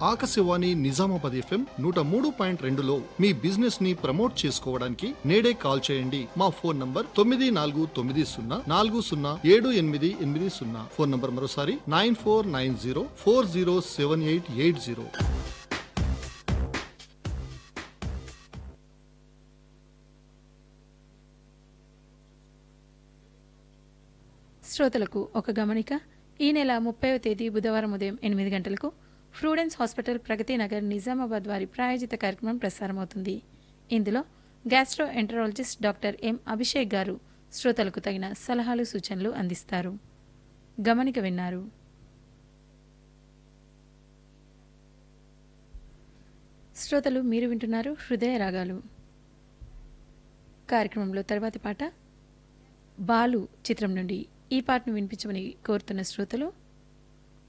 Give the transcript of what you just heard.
Akashvani Nizamabad FM నూట మూడు point రెండులో మీ బిజినెస్ ని ప్రమోట్ చేసుకోవడానికి నేడే కాల్ చేయండి మా ఫోన్ నంబర్ తొమ్మిది నాలుగు తొమ్మిది సున్నా నాలుగు సున్నా ఏడు ఎనిమిది ఎనిమిది సున్నా ఫోన్ నంబర్ మరోసారి nine four nine zero four zero seven eight eight zero శ్రోతలకు ఒక గమనిక ఈ నెల ముప్పైవ తేదీ బుధవారం ఉదయం ఎనిమిది గంటలకు ఫ్రూడెన్స్ హాస్పిటల్ ప్రగతి నగర్ నిజామాబాద్ వారి ప్రాయోజిత కార్యక్రమం ప్రసారమవుతుంది ఇందులో gastroenterologist doctor M Abhishek garu శ్రోతలకు తగిన సలహాలు సూచనలు అందిస్తారు గమనిక విన్నారు శ్రోతలు మీరు వింటున్నారు హృదయ రాగాలు కార్యక్రమంలో తర్వాతి పాట బాలు చిత్రం నుండి ఈ పాటను వినిపించమని కోరుతున్న శ్రోతలు